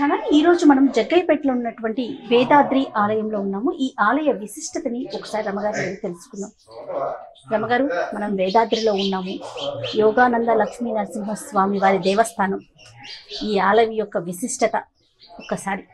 Channel ఈ రోజు మనం జగ్గయ్యపేటలో ఉన్నటువంటి వేదాద్రి ఆలయంలో ఉన్నాము ఈ ఆలయ విశిష్టతని ఒకసారి రమగారు అడిగి తెలుసుకుందాం రమగారు మనం వేదాద్రిలో ఉన్నాము యోగానంద లక్ష్మీ నరసింహ స్వామి వారి దేవస్థానం ఈ ఆలయం యొక్క విశిష్టత ఒక్కసారి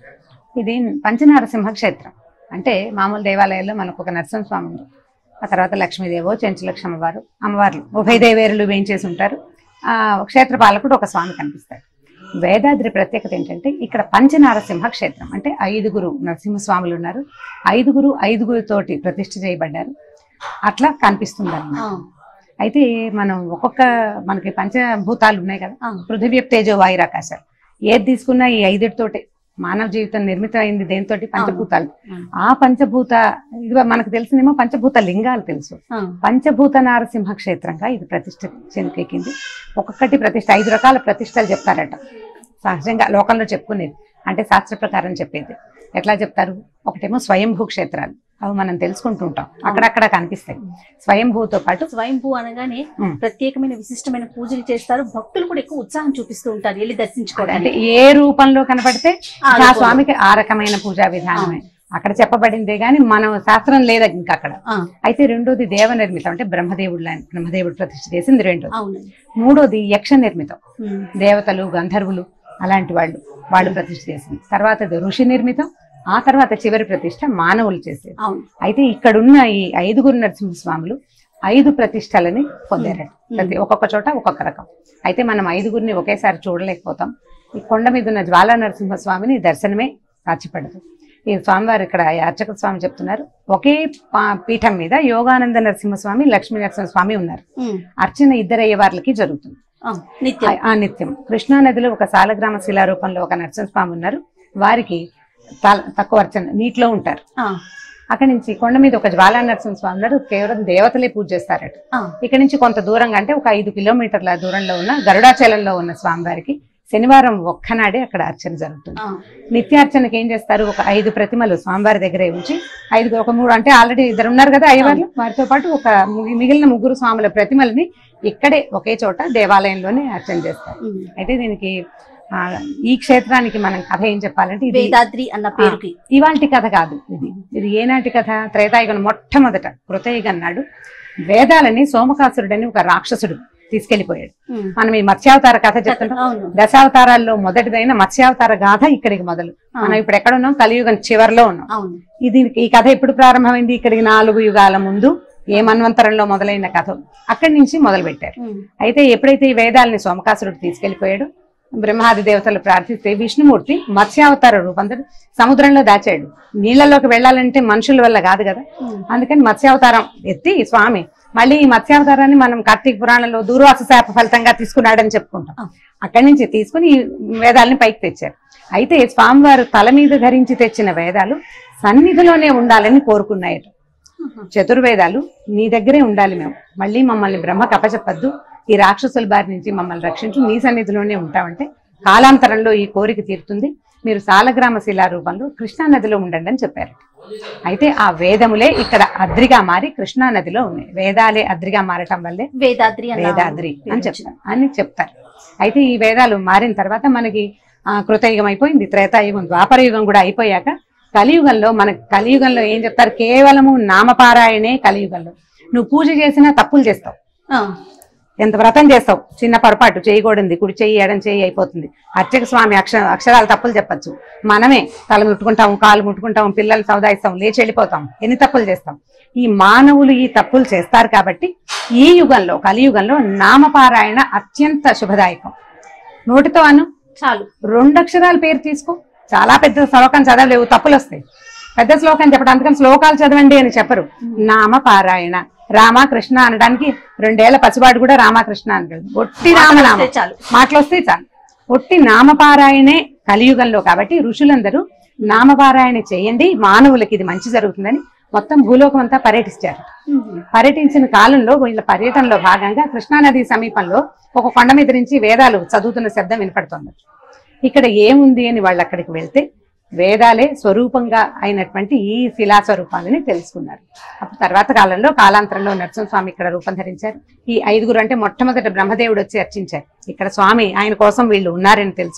ఇది పంచనారసింహ క్షేత్రం అంటే మామూలు దేవాలయాల్లో మనకు ఒక నరసింహస్వామి ఉంది ఆ తర్వాత లక్ష్మీదేవో చెంచులక్ష్మి అమ్మవారు అమ్మవార్లు ఉభయ దేవేరులు వేయించేసి ఉంటారు ఆ క్షేత్ర పాలకుడు ఒక స్వామి కనిపిస్తాడు వేదాద్రి ప్రత్యేకత ఏంటంటే ఇక్కడ పంచనారసింహ క్షేత్రం అంటే ఐదుగురు నరసింహస్వాములు ఉన్నారు ఐదుగురు ఐదుగురితోటి ప్రతిష్ఠ చేయబడ్డారు అట్లా కనిపిస్తుంది ఆ, అయితే మనం ఒక్కొక్క మనకి పంచభూతాలు ఉన్నాయి కదా ఆ, పృథివీ తేజో వాయురాకాశాలు ఏది తీసుకున్నా ఈ ఐదుటితోటే మానవ జీవితం నిర్మితమైంది దేనితోటి పంచభూతాలు ఆ, ఆ పంచభూత ఇది మనకు తెలిసిందేమో పంచభూత లింగాలు తెలుసు ఆ, పంచభూత నారసింహ క్షేత్రంగా ఇది ప్రతిష్ఠ చెందుకెక్కింది ఒక్కొక్కటి ప్రతిష్ఠ ఐదు రకాల ప్రతిష్టలు చెప్తారట సహజంగా లోకంలో చెప్పుకునేది అంటే శాస్త్ర ప్రకారం చెప్పేది ఎట్లా చెప్తారు ఒకటేమో స్వయంభూ క్షేత్రాలు అవి మనం తెలుసుకుంటూ ఉంటాం అక్కడక్కడ కనిపిస్తాయి స్వయంభూతో పాటు స్వయంభూ అనగానే ఉమ్. ప్రత్యేకమైన విశిష్టమైన పూజలు చేస్తారు భక్తులు కూడా ఎక్కువ ఉత్సాహం చూపిస్తూ ఉంటారు వెళ్ళి అంటే దర్శించుకోవడానికి ఏ రూపంలో కనపడితే ఆ ఆ రూపంలో. స్వామికి ఆ రకమైన పూజా విధానమే అక్కడ చెప్పబడిందే గాని మనం శాస్త్రం లేదు ఇంకా అక్కడ ఆ, అయితే రెండోది దేవ నిర్మితం అంటే బ్రహ్మదేవుడు లాంటి బ్రహ్మదేవుడు ప్రతిష్ఠ చేసింది రెండోది అవును మూడోది యక్ష నిర్మితం ఉమ్, దేవతలు గంధర్వులు అలాంటి వాళ్ళు వాళ్ళు ప్రతిష్ఠ చేసింది తర్వాత ఋషి నిర్మితం ఆ తర్వాత చివరి ప్రతిష్ఠ మానవులు చేసేది అవును అయితే ఇక్కడున్న ఈ ఐదుగురు నరసింహస్వాములు ఐదు ప్రతిష్టలని పొందారట ప్రతి ఒక్కొక్క చోట ఒక్కొక్క రకం అయితే మనం ఐదుగురిని ఒకేసారి చూడలేకపోతాం ఈ కొండ మీద ఉన్న జ్వాలా నరసింహస్వామిని దర్శనమే సాధ్యపడదు ఈ స్వామివారు ఇక్కడ ఈ అర్చక స్వామి చెప్తున్నారు ఒకే పా- పీఠం మీద యోగానంద నరసింహస్వామి లక్ష్మీ నరసింహస్వామి ఉన్నారు ఉమ్, అర్చన ఇద్దరు అయ్యవార్లకి జరుగుతుంది ఆ, నిత్యం ఆ- ఆ నిత్యం కృష్ణా నదిలో ఒక సాలగ్రామ శిలారూపంలో ఒక నరసింహస్వామి ఉన్నారు వారికి తాల- తక్కువ అర్చన నీటిలో ఉంటారు ఆ, అక్కడి నుంచి కొండ మీద ఒక జ్వాలా నరసింహస్వామి ఉన్నారు కేవలం దేవతలే పూజ చేస్తారట ఆ, ఇక్కడ నుంచి కొంత దూరంగా అంటే ఒక ఐదు కిలోమీటర్ల దూరంలో ఉన్న గరుడాచలంలో ఉన్న స్వామివారికి శనివారం ఒక్కనాడే అక్కడ అర్చన జరుగుతుంది ఆ, నిత్యార్చనకి ఏం చేస్తారు ఒక ఐదు ప్రతిమలు స్వామివారి దగ్గరే ఉంచి ఐదు ఒక మూడు అంటే ఆల్రెడీ ఇద్దరు ఉన్నారు కదా అయ్యవార్లు వారితో పాటు ఒక మి- మిగిలిన ముగ్గురు స్వాముల ప్రతిమలని ఇక్కడే ఒకే చోట దేవాలయంలోనే అర్చన చేస్తారు ఉమ్. అయితే దీనికి ఆ, ఈ క్షేత్రానికి మనం కథ ఏం చెప్పాలంటే ఇది వేదాద్రి అన్న పేరుకి ఇవాల్టి కథ కాదు ఇది ఇది ఏనాటి కథ త్రేతాయుగం మొట్టమొదట కృతయుగం నాడు వేదాలని సోమకాసురుడని ఒక రాక్షసుడు తీసుకెళ్లిపోయాడు ఉమ్, మనం ఈ మత్స్యావతార కథ చెప్తుంటాం అవును దశావతారాల్లో మొదటిదైన మత్స్యావతార గాథ ఇక్కడికి మొదలు ఆ. మనం ఇప్పుడు ఎక్కడ ఉన్నాం కలియుగం చివరిలో ఉన్నాం అవును ఇది ఈ కథ ఎప్పుడు ప్రారంభమైంది ఇక్కడికి నాలుగు యుగాల ముందు ఏ మన్వంతరంలో మొదలైన కథ అక్కడి నుంచి మొదలు పెట్టారు ఉమ్, అయితే ఎప్పుడైతే ఈ వేదాలని సోమకాసురుడు తీసుకెళ్లిపోయాడు బ్రహ్మాది దేవతలు ప్రార్థిస్తే విష్ణుమూర్తి మత్స్యావతార రూపంతో సముద్రంలో దాచాడు నీళ్ళలోకి వెళ్ళాలంటే మనుషుల వల్ల కాదు కదా ఉమ్, అందుకని మత్స్యావతారం ఎత్తి స్వామి మళ్ళీ ఈ మత్స్యావతారాన్ని మనం కార్తీక పురాణంలో దూర్వాస శాప ఫలితంగా తీసుకున్నాడని చెప్పుకుంటాం ఆ. అక్కడి నుంచి తీసుకుని ఈ వేదాలని పైకి తెచ్చారు అయితే స్వామివారు తల మీద ధరించి తెచ్చిన వేదాలు సన్నిధిలోనే ఉండాలని కోరుకున్నాయట ఆహా. చతుర్వేదాలు నీ దగ్గరే ఉండాలి మేము మళ్ళీ మమ్మల్ని బ్రహ్మ కప్పచెప్పద్దు ఈ రాక్షసుల బారి నుంచి మమ్మల్ని రక్షించు నీ సన్నిధిలోనే ఉంటామంటే కాలాంతరంలో ఈ కోరిక తీరుతుంది మీరు సాలగ్రామ శిలా రూపంలో కృష్ణా నదిలో ఉండండి అని చెప్పారు అయితే ఆ వేదములే ఇక్కడ అద్రిగా మారి కృష్ణా నదిలో ఉన్నాయి వేదాలే అద్రిగా మారటం వల్లే వేదాద్రి అన్న వేదాద్రి పేరు అని వచ్చింది. చెప్తారు అని చెప్తారు అయితే ఈ వేదాలు మారిన తర్వాత మనకి ఆ, కృతయుగం అయిపోయింది త్రేతాయుగం ద్వాపర యుగం కూడా అయిపోయాక కలియుగంలో మనకి కలియుగంలో ఏం చెప్తారు కేవలము నామపారాయణే కలియుగంలో నువ్వు పూజ చేసినా తప్పులు చేస్తావు ఆ, ఎంత వ్రతం చేస్తావు చిన్న పొరపాటు చేయకూడదు కుడి చెయ్యి ఎడం చెయ్యి అయిపోతుంది అర్చక స్వామి అక్షర అక్షరాలు తప్పులు చెప్పచ్చు మనమే తల ముట్టుకుంటాం కాలు ముట్టుకుంటాం పిల్లలు సౌదాయిస్తాం లేచి వెళ్ళిపోతాం ఎన్ని తప్పులు చేస్తాం ఈ మానవులు ఈ తప్పులు చేస్తారు కాబట్టి ఈ యుగంలో కలియుగంలో నామపారాయణ అత్యంత శుభదాయకం నోటితో అను చాలు రెండు అక్షరాల పేరు తీసుకో చాలా పెద్ద శ్లోకం చదవలేవు తప్పులు వస్తాయి పెద్ద శ్లోకం చెప్పడం అందుకని శ్లోకాలు చదవండి అని చెప్పరు నామ పారాయణ రామ కృష్ణ అనడానికి రెండేళ్ల పసివాడు కూడా రామకృష్ణ అంటాడు ఒట్టి రామనామ వస్తే చాలు మాటలు వస్తే చాలు ఒట్టి నామపారాయణే కలియుగంలో కాబట్టి ఋషులందరూ నామపారాయణ చేయండి మానవులకి ఇది మంచి జరుగుతుందని మొత్తం భూలోకం అంతా పర్యటిస్తారు ఉమ్, పర్యటించిన కాలంలో వీళ్ళ పర్యటనలో భాగంగా కృష్ణానది సమీపంలో ఒక కొండ మీద నుంచి వేదాలు చదువుతున్న శబ్దం వినపడుతుంది ఇక్కడ ఏముంది అని వాళ్ళు అక్కడికి వెళ్తే వేదాలే స్వరూపంగా అయినటువంటి ఈ శిలా స్వరూపాలని తెలుసుకున్నారు అప్పుడు తర్వాత కాలంలో కాలాంతరంలో నరసింహస్వామి ఇక్కడ రూపం ధరించారు ఈ ఐదుగురు అంటే మొట్టమొదట బ్రహ్మదేవుడు వచ్చి అర్చించారు ఇక్కడ స్వామి ఆయన కోసం వీళ్ళు ఉన్నారని తెలుసుకుని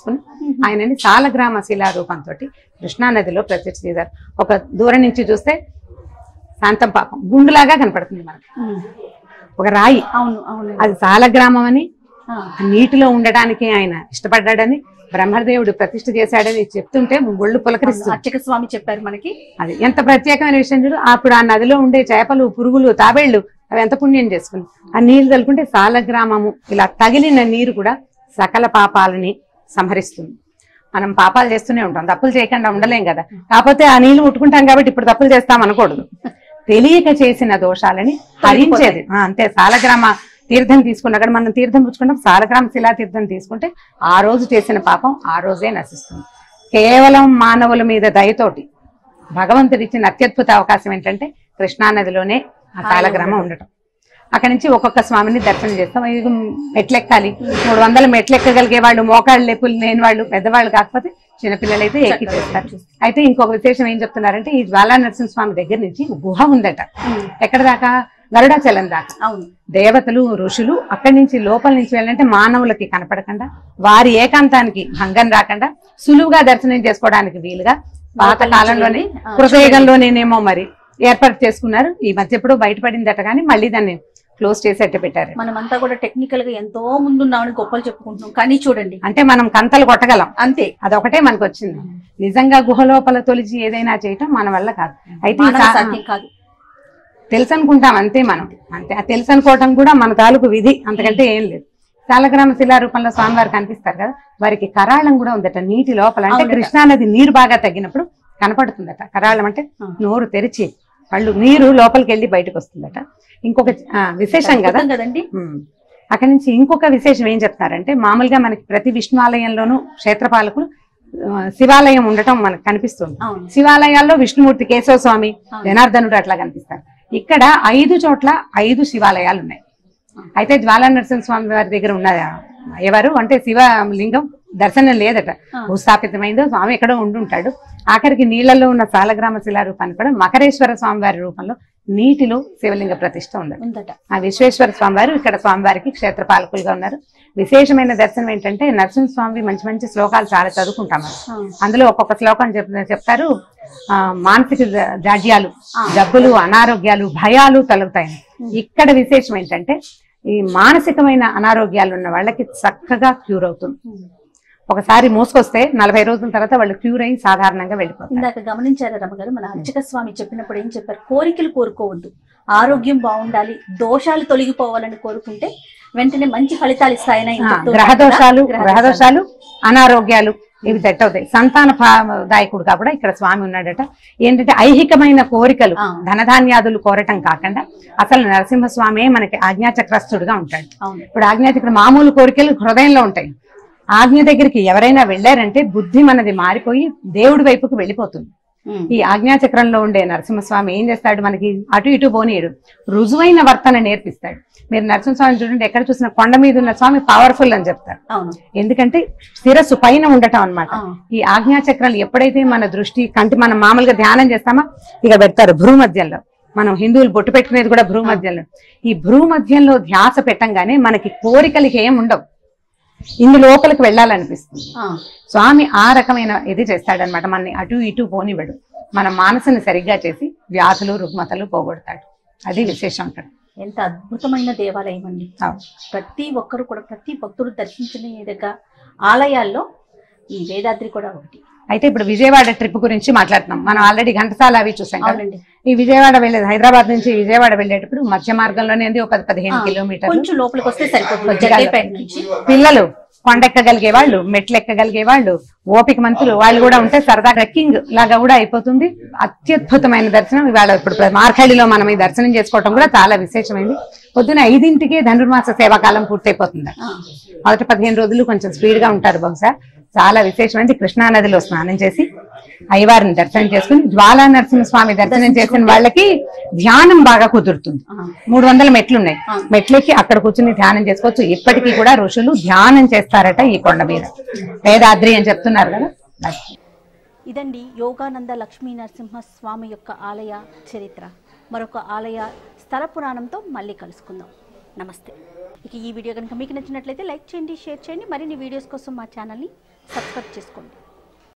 ఆయనని సాలగ్రామ శిలా రూపంతో కృష్ణా నదిలో ప్రత్యక్ష చేశారు ఒక దూరం నుంచి చూస్తే శాంతం పాపం గుండులాగా కనపడుతుంది మనకి ఉమ్. ఒక రాయి అవును అవును అది సాలగ్రామం అని ఆ, ఆ నీటిలో ఉండడానికి ఆయన ఇష్టపడ్డాడని బ్రహ్మదేవుడు ప్రతిష్ఠ చేశాడని చెప్తుంటే ఒళ్ళు పులకరిస్తుంది అర్చక స్వామి చెప్పారు మనకి అది ఎంత ప్రత్యేకమైన విషయం చూడు అప్పుడు ఆ నదిలో ఉండే చేపలు పురుగులు తాబేళ్లు అవి ఎంత పుణ్యం చేసుకుంది ఆ నీళ్లు తలుకుంటే సాలగ్రామము ఇలా తగిలిన నీరు కూడా సకల పాపాలని సంహరిస్తుంది మనం పాపాలు చేస్తూనే ఉంటాం తప్పులు చేయకుండా ఉండలేం కదా కాకపోతే ఆ నీళ్లు ముట్టుకుంటాం కాబట్టి ఇప్పుడు తప్పులు చేస్తాం అనకూడదు తెలియక చేసిన దోషాలని హరించేది ఆ, అంతే సాలగ్రామ తీర్థం తీసుకున్నక్కడ మనం తీర్థం పుచ్చుకుంటాం సాలగ్రామ శిలా తీర్థం తీసుకుంటే ఆ రోజు చేసిన పాపం ఆ రోజే నశిస్తుంది కేవలం మానవుల మీద దయతోటి భగవంతుడు ఇచ్చిన అత్యద్భుత అవకాశం ఏంటంటే కృష్ణానదిలోనే ఆ సాలగ్రామం ఉండటం అక్కడి నుంచి ఒక్కొక్క స్వామిని దర్శనం చేస్తాం ఇది మెట్లెక్కాలి మూడు వందల మెట్లెక్కగలిగే వాళ్ళు మోకాళ్ళు లేపులు లేని వాళ్ళు పెద్దవాళ్ళు కాకపోతే చిన్నపిల్లలు అయితే ఎక్కి చేస్తారు అయితే ఇంకొక విశేషం ఏం చెప్తున్నారంటే ఈ జ్వాలా నరసింహ స్వామి దగ్గర నుంచి గుహ ఉందట ఉమ్. ఎక్కడ దాకా గరుడాచలం దాకా అవును దేవతలు ఋషులు అక్కడి నుంచి లోపల నుంచి వెళ్ళాలంటే మానవులకి కనపడకుండా వారి ఏకాంతానికి భంగం రాకుండా సులువుగా దర్శనం చేసుకోవడానికి వీలుగా పాత కాలంలోనే ఆ, కృతయుగంలోనేనేమో మరి ఏర్పాటు చేసుకున్నారు ఈ మధ్య ఎప్పుడో బయటపడిందట కానీ మళ్ళీ దాన్ని క్లోజ్ చేసి అట్ట పెట్టారు మనమంతా కూడా టెక్నికల్ గా ఎంతో ముందున్నామని గొప్పలు చెప్పుకుంటున్నాం కానీ చూడండి అంటే మనం కంతలు కొట్టగలం అంతే అదొకటే మనకు వచ్చింది నిజంగా గుహ లోపల తొలిచి ఏదైనా చేయటం మన వల్ల కాదు అయితే ఈ మానవ సా- సాధ్యం కాదు తెలుసు అనుకుంటాం అంతే మనం అంతే ఆ తెలుసు అనుకోవటం కూడా మన తాలూకు విధి అంతకంటే ఏం లేదు సాలగ్రామ శిలా రూపంలో స్వామివారు కనిపిస్తారు కదా వారికి కరాళం కూడా ఉందట నీటి లోపల అంటే అవునట. కృష్ణా నది నీరు బాగా తగ్గినప్పుడు కనపడుతుందట కరాళం అంటే ఆ. నోరు తెరిచి వాళ్ళు నీరు లోపలికి వెళ్ళి బయటకు వస్తుందట ఇంకొక ఆ, విశేషం కదా అద్భుతం కదండి ఉమ్. అక్కడి నుంచి ఇంకొక విశేషం ఏం చెప్తారంటే మామూలుగా మనకి ప్రతి విష్ణువాలయంలోనూ క్షేత్రపాలకులు ఆ, శివాలయం ఉండటం మనకు కనిపిస్తుంది అవును శివాలయాల్లో విష్ణుమూర్తి కేశవ స్వామి అవును. జనార్దనుడు అట్లా కనిపిస్తారు ఇక్కడ ఐదు చోట్ల ఐదు శివాలయాలు ఉన్నాయి అయితే జ్వాలా నరసింహ స్వామి వారి దగ్గర ఉన్నదా ఎవరు అంటే శివ లింగం దర్శనం లేదట ఆ. భూస్థాపితమైందో స్వామి ఎక్కడో ఉండుంటాడు ఆఖరికి నీళ్లలో ఉన్న సాలగ్రామ శిలా రూపాన్ని కూడా మకరేశ్వర స్వామి వారి రూపంలో నీటిలో శివలింగ ప్రతిష్ట ఉందట ఉందట ఆ విశ్వేశ్వర స్వామివారు ఇక్కడ స్వామివారికి క్షేత్ర పాలకులుగా ఉన్నారు విశేషమైన దర్శనం ఏంటంటే నరసింహస్వామి మంచి మంచి శ్లోకాలు చాలా చదువుకుంటాం మనం. ఆ, అందులో ఒక్కొక్క శ్లోకం చెప్ చెప్తారు ఆ మానసిక జ- జాడ్యాలు జబ్బులు అనారోగ్యాలు భయాలు తొలగుతాయి ఇక్కడ విశేషం ఏంటంటే ఈ మానసికమైన అనారోగ్యాలు ఉన్న వాళ్ళకి చక్కగా క్యూర్ అవుతుంది ఉమ్. ఒకసారి మోసుకొస్తే నలభై రోజుల తర్వాత వాళ్ళు క్యూర్ అయి సాధారణంగా వెళ్ళిపోతారు ఇందాక గమనించారా రమ్మగారు మన అర్చక స్వామి చెప్పినప్పుడు ఏం చెప్పారు కోరికలు కోరుకోవద్దు ఆరోగ్యం బాగుండాలి దోషాలు తొలగిపోవాలని కోరుకుంటే వెంటనే మంచి ఫలితాలు ఇస్తాయని ఆయన ఆ, చెప్తూ గ్రహ ఉంటారు కదా? దోషాలు గ్రహ గ్రహ దోషాలు. దోషాలు అనారోగ్యాలు ఇవి సెట్ అవుతాయి సంతాన ఫా- దాయకుడుగా కూడా ఇక్కడ స్వామి ఉన్నాడట ఏంటంటే ఐహికమైన కోరికలు ఆ. ధనధాన్యాదులు కోరటం కాకుండా అసలు నరసింహస్వామి మనకి ఆజ్ఞాచక్రస్తుడుగా ఉంటాడు అవును ఇప్పుడు ఆజ్ఞాచక్ర మామూలు కోరికలు హృదయంలో ఉంటాయి ఆజ్ఞ దగ్గరికి ఎవరైనా వెళ్ళారంటే బుద్ధి మనది మారిపోయి దేవుడి వైపుకు వెళ్ళిపోతుంది ఉమ్. ఈ ఆజ్ఞాచక్రంలో ఉండే నరసింహస్వామి ఏం చేస్తాడు మనకి అటు ఇటు పోనీయడు రుజువైన వర్తన నేర్పిస్తాడు మీరు నరసింహస్వామి చూడండి ఎక్కడ చూసిన కొండ మీద ఉన్న స్వామి పవర్ఫుల్ అని చెప్తారు అవును ఎందుకంటే శిరస్సు పైన ఉండటం అన్నమాట ఆ. ఈ ఆజ్ఞాచక్రాలు ఎప్పుడైతే మన దృష్టి కంటి మనం మామూలుగా ధ్యానం చేస్తామా ఇక పెడతారు భ్రూ మధ్యంలో మనం హిందువులు బొట్టు పెట్టుకునేది కూడా భ్రూ మధ్యంలో ఈ భ్రూ మధ్యంలో ధ్యాస పెట్టంగానే మనకి కోరికలకి ఏం ఉండవు ఇందు లోపలికి వెళ్ళాలనిపిస్తుంది ఆ, స్వామి ఆ రకమైన ఇది చేస్తాడనమాట మనని అటు ఇటు పోనివ్వడు మన మనసుని సరిగ్గా చేసి వ్యాధులు రుగ్మతలు పోగొడతాడు అది విశేషం అక్కడ ఎంత అద్భుతమైన దేవాలయం అండి అవును. ప్రతి ఒక్కరు కూడా ప్రతి భక్తుడు దర్శించిన విధంగా ఆలయాల్లో ఈ వేదాద్రి కూడా ఒకటి అయితే ఇప్పుడు విజయవాడ ట్రిప్ గురించి మాట్లాడుతున్నాం మనం ఆల్రెడీ ఘంటసాల అవి చూసాం కదా అవునండి ఈ విజయవాడ వెళ్ళేది హైదరాబాద్ నుంచి విజయవాడ వెళ్ళేటప్పుడు మధ్య మార్గంలోనే ఉంది ఒక పది పదిహేను ఆ, కిలోమీటర్లు కొంచెం లోపలికి వస్తే సరిపోతుంది కొద్దిగా జగ్గైపేట నుంచి పిల్లలు కొండెక్కగలిగే వాళ్ళు మెట్లు ఎక్కగలిగే వాళ్ళు ఓపిక మంతులు వాళ్ళు కూడా ఉంటే సరదా ట్రెక్కింగ్ లాగా కూడా అయిపోతుంది అత్యద్భుతమైన దర్శనం ఇవాళ ఇప్పుడు మార్ఖాళిలో మనం ఈ దర్శనం చేసుకోవటం కూడా చాలా విశేషమైంది పొద్దున ఐదింటికి ధనుర్మాస సేవాకాలం పూర్తయిపోతుంది ఆ, మొదటి పదిహేను రోజులు కొంచెం స్పీడ్ గా ఉంటారు బహుశా చాలా విశేషమైంది కృష్ణా నదిలో స్నానం చేసి అయ్యవారిని దర్శనం చేసుకుని జ్వాలా నరసింహస్వామి దర్శనం చేసిన వాళ్ళకి ధ్యానం బాగా కుదురుతుంది ఆ, మూడు వందల మెట్లు ఉన్నాయి ఆ. మెట్లెక్కి అక్కడ కూర్చుని ధ్యానం చేసుకోవచ్చు ఇప్పటికీ కూడా ఋషులు ధ్యానం చేస్తారట ఈ కొండ మీద వేదాద్రి అని చెప్తున్నారు కదా అది. ఇదండి యోగానంద లక్ష్మీ నరసింహ స్వామి యొక్క ఆలయ చరిత్ర మరొక ఆలయ స్థల పురాణంతో మళ్ళీ కలుసుకుందాం నమస్తే ఇక ఈ వీడియో కనుక మీకు నచ్చినట్లయితే లైక్ చేయండి షేర్ చేయండి మరిన్ని వీడియోస్ కోసం మా ఛానల్ని సబ్స్క్రైబ్ చేసుకోండి